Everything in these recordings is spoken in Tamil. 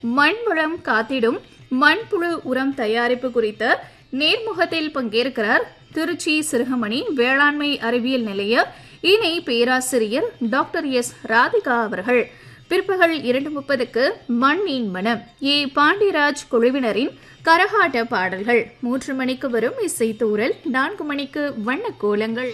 மண்வளம் காத்திடும் மண்புழு உரம் தயாரிப்பு குறித்த நேர்முகத்தில் பங்கேற்கிறார் திருச்சி சிறுகமணி வேளாண்மை அறிவியல் நிலைய இணை பேராசிரியர் டாக்டர் எஸ் ராதிகா அவர்கள் பிற்பகல் இரண்டு முப்பதுக்கு மண்ணின் மனம் ஏ பாண்டியராஜ் குழுவினரின் கரகாட்ட பாடல்கள் மூன்று மணிக்கு வரும் இசைத்தூரல் நான்கு மணிக்கு வண்ணக் கோலங்கள்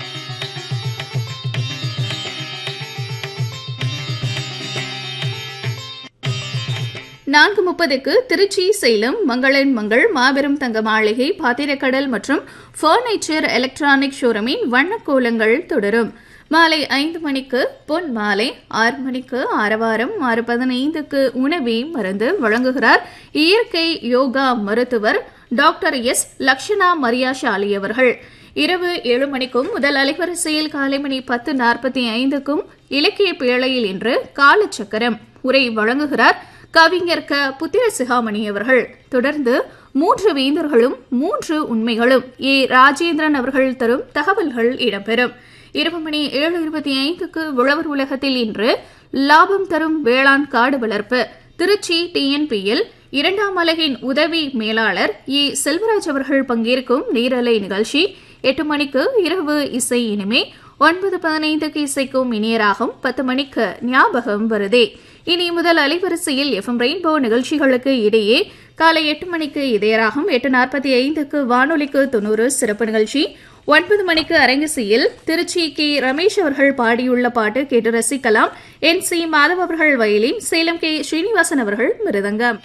நான்கு முப்பதுக்கு திருச்சி சேலம் மங்களன் மங்கள் மாபெரும் தங்க மாளிகை பாத்திரக்கடல் மற்றும் பர்னிச்சர் எலக்ட்ரானிக் ஷோரூமின் வண்ணக்கோலங்கள் தொடரும் மாலை ஐந்து மணிக்கு பொன் மாலை ஆறு மணிக்கு ஆரவாரம் ஆறு பதினைந்துக்கு உணவே மருந்து வழங்குகிறார் இயற்கை யோகா மருத்துவர் டாக்டர் எஸ் லக்ஷனா மரியாஷாலி அவர்கள் இரவு ஏழு மணிக்கும் முதல் அலைவரிசையில் காலை மணி பத்து நாற்பத்தி ஐந்துக்கும் இலக்கிய பேழையில் இன்று காலச்சக்கரம் உரை வழங்குகிறார் கவிஞர் க புத்திர சிகாமணி அவர்கள் தொடர்ந்து மூன்று வேந்தர்களும் மூன்று உண்மைகளும் ஏ ராஜேந்திரன் அவர்கள் தரும் தகவல்கள் இடம்பெறும் இரவு மணி ஏழு இருபத்தி ஐந்துக்கு உழவர் உலகத்தில் இன்று லாபம் தரும் வேளாண் காடு வளர்ப்பு திருச்சி டிஎன்பியில் இரண்டாம் அலகின் உதவி மேலாளர் ஏ செல்வராஜ் அவர்கள் பங்கேற்கும் நீரலை நிகழ்ச்சி எட்டு மணிக்கு இரவு இசை இனிமே ஒன்பது பதினைந்துக்கு இசைக்கும் இனியராகும் பத்து மணிக்கு ஞாபகம் வருதே இனி முதல் அலைவரிசையில் எஃப்எம் ரெயின்போ நிகழ்ச்சிகளுக்கு இடையே காலை எட்டு மணிக்கு இதயராகும் எட்டு நாற்பத்தி ஐந்துக்கு வானொலிக்கு தொண்ணூறு சிறப்பு நிகழ்ச்சி ஒன்பது மணிக்கு அரங்கசியில் திருச்சி கே ரமேஷ் அவர்கள் பாடியுள்ள பாட்டு கேட்டு ரசிக்கலாம் என் சி மாதவ் அவர்கள் வயலின் சேலம் கே ஸ்ரீனிவாசன் அவர்கள் மிருதங்கம்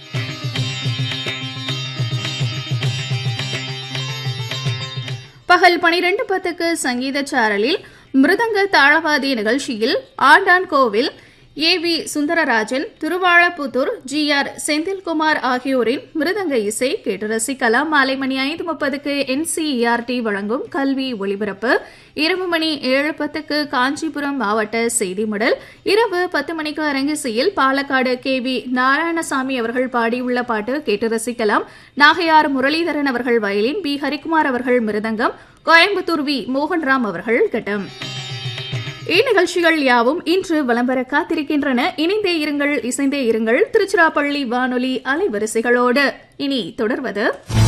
பகல் பனிரெண்டு பத்துக்கு சங்கீத சாரலில் மிருதங்க தாளவாதி நிகழ்ச்சியில் Andan Kovil A V Sundararajan Thiruvalaputhur G R Senthilkumar ஆகியோரின் மிருதங்க இசை கேட்டு ரசிக்கலாம் மாலை மணி ஐந்து முப்பதுக்கு என்சிஇஆர்டி வழங்கும் கல்வி ஒலிபரப்பு இரவு மணி ஏழு பத்துக்கு காஞ்சிபுரம் மாவட்ட செய்தி மடல் இரவு பத்து மணிக்கு அரங்கிசையில் பாலக்காடு கே வி நாராயணசாமி அவர்கள் பாடியுள்ள பாட்டு கேட்டு ரசிக்கலாம் நாகையார் முரளிதரன் அவர்கள் வயலின் பி ஹரிக்குமார் அவர்கள் மிருதங்கம் கோயம்புத்தூர் வி மோகன்ராம் அவர்கள் கட்டம் இந்நிகழ்ச்சிகள் யாவும் இன்று வலம்பெற காத்திருக்கின்றன இணைந்தே இருங்கள் இசைந்தே இருங்கள் திருச்சிராப்பள்ளி வானொலி அலைவரிசைகளோடு இனி தொடர்வது